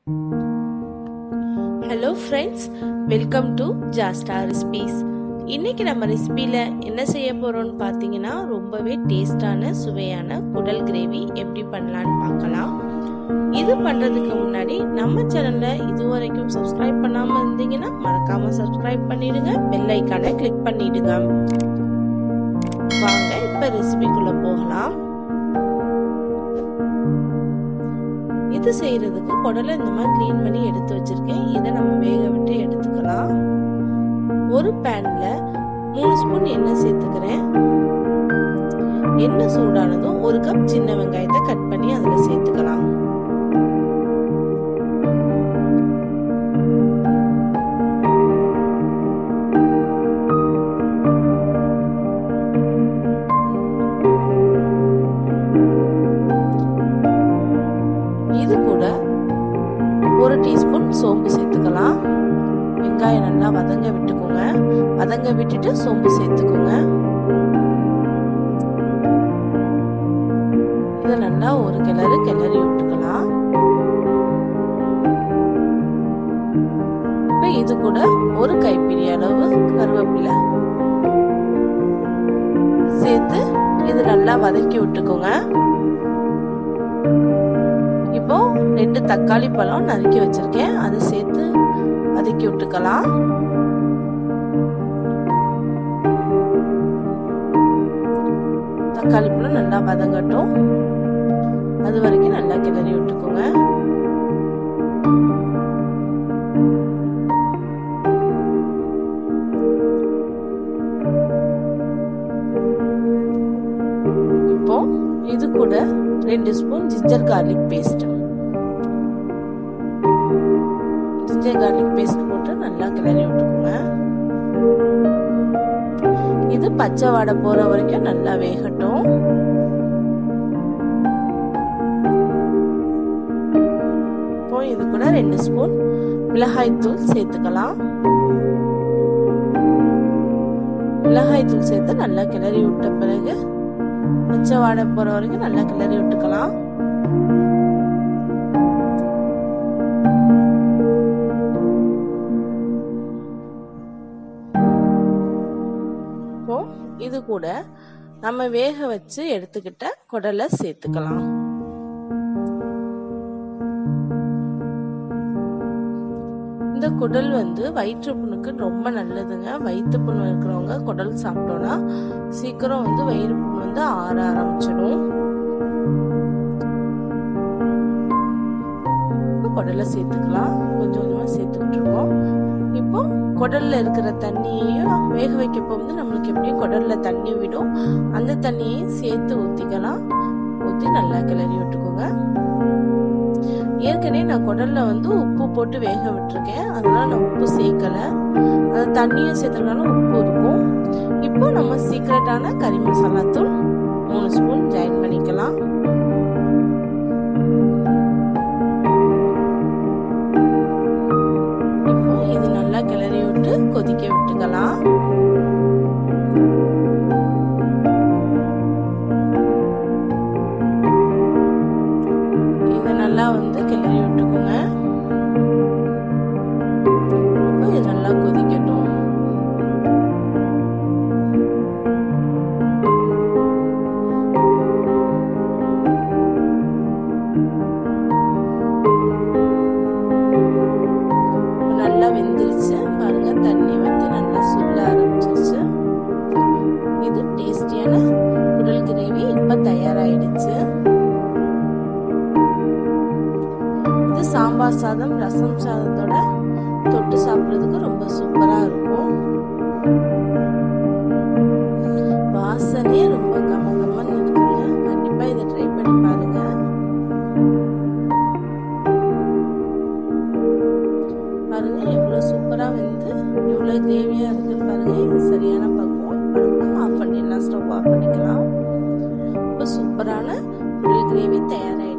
hello friends welcome to ஜாஸ்டா recipes இன்னைக்கு நம்ம ரெசிபியில் என்ன செய்ய போகிறோம்னு பார்த்தீங்கன்னா ரொம்பவே டேஸ்டான சுவையான குடல் கிரேவி எப்படி பண்ணலான்னு பார்க்கலாம் இது பண்ணுறதுக்கு முன்னாடி நம்ம சேனலில் இது வரைக்கும் சப்ஸ்கிரைப் பண்ணாமல் இருந்தீங்கன்னா மறக்காமல் சப்ஸ்கிரைப் பண்ணிடுங்க பெல் ஐக்கானை கிளிக் பண்ணிடுங்க வாங்க இப்போ ரெசிபிக்குள்ளே போகலாம் இது செய்யறதுக்கு குடலை இந்த மாதிரி க்ளீன் பண்ணி எடுத்து வச்சிருக்கேன் இதை நம்ம வேக விட்டு எடுத்துக்கலாம் ஒரு பேன்ல மூணு ஸ்பூன் எண்ணெய் சேர்த்துக்கிறேன் எண்ணெய் சூடானதும் ஒரு கப் சின்ன வெங்காயத்தை கட் பண்ணி அதில் சேர்த்துக்கலாம் இது கூட ஒரு டீஸ்பூன் சோம்பு சேர்த்துக்கலாம் வெங்காயம் நல்லா வதங்க விட்டுக்கோங்க வதங்க விட்டுட்டு சோம்பு சேர்த்துக்கோங்க இதை நல்லா ஒரு கிளறு கிளறி விட்டுக்கலாம் இப்போ இது கூட ஒரு கைப்பிடி அளவு கருவேப்பிலை சேர்த்து இது நல்லா வதக்கி விட்டுக்கோங்க இப்போ ரெண்டு தக்காளி பழம் நறுக்கி வச்சிருக்கேன் அதை சேர்த்து வதக்கி விட்டுக்கலாம் தக்காளி பழம் நல்லா வதங்கட்டும் அது வரைக்கும் நல்லா கிளறி விட்டுக்கோங்க இப்போ இது கூட ரெண்டு spoon ginger garlic paste ginger garlic paste போட்டு நல்லா கிளறி விட்டுக்கோங்க இது பச்சை வாடை போற வரைக்கும் நல்லா வேகட்டும் இப்போ இது கூட ரெண்டு ஸ்பூன் மிளகாய் தூள் சேர்த்துக்கலாம் மிளகாய் தூள் சேர்த்து நல்லா கிளறி விட்ட பிறகு பச்சை வாடை போற வரைக்கும் நல்லா கிளறி விட்டுக்கலாம் இப்போ இது கூட நம்ம வேக வச்சு எடுத்துக்கிட்ட குடலை சேர்த்துக்கலாம் இந்த குடல் வந்து வயிற்று புண்ணுக்கு ரொம்ப நல்லதுங்க வயிற்று புண்ணு இருக்கிறவங்க குடல் சாப்பிட்டோம்னா சீக்கிரம் வந்து வயிறு புண்ணு வந்து ஆற ஆரம்பிச்சிடும் குடலை சேர்த்துக்கலாம் கொஞ்சம் கொஞ்சமாக சேர்த்துக்கிட்டு இருக்கோம் இப்போ குடல்ல இருக்கிற தண்ணியையும் வேக வைக்கப்போ வந்து நம்மளுக்கு எப்படியும் குடல்ல தண்ணி விடும் அந்த தண்ணியையும் சேர்த்து ஊற்றிக்கலாம் ஊற்றி நல்லா கிளறி விட்டுக்கோங்க ஏற்கனவே நான் குடல்ல வந்து உப்பு போட்டு வேக விட்டுருக்கேன் அதனால நான் உப்பு சேர்க்கலை அந்த தண்ணியும் சேர்த்துனாலும் உப்பு இருக்கும் இப்போ நம்ம சீக்ரெட்டான கறி மசாலா தூள் மூணு ஸ்பூன் ஜாயின் பண்ணிக்கலாம் இப்போ இது நல்லா கிளறி விட்டு கொதிக்க விட்டுக்கலாம் இதை நல்லா வந்து கிளறி விட்டுக்கோங்க இப்போ இது நல்லா கொதிக்கட்டும் நல்லா வெந்துருச்சு பாருங்க தண்ணி வந்து நல்லா சுள்ள ஆரம்பிச்சிருச்சு இது டேஸ்டியான குடல் கிரேவி இப்ப தயாராயிடுச்சு இது சாம்பார் சாதம் ரசம் சாதத்தோட தொட்டு சாப்பிடுறதுக்கு ரொம்ப சூப்பரா இருக்கும் வாசனே ரொம்ப கம கமன்னு இருக்குங்க கண்டிப்பா இதை ட்ரை பண்ணி பாருங்க பாருங்க எவ்வளோ சூப்பராக வந்து எவ்வளோ கிரேவியாக இருக்குன்னு பாருங்க இது சரியான பக்குவம் நம்ம ஆஃப் பண்ணிடலாம் ஸ்டவ் ஆஃப் பண்ணிக்கலாம் இப்போ சூப்பரான குடல் கிரேவி தயாராகிடுச்சு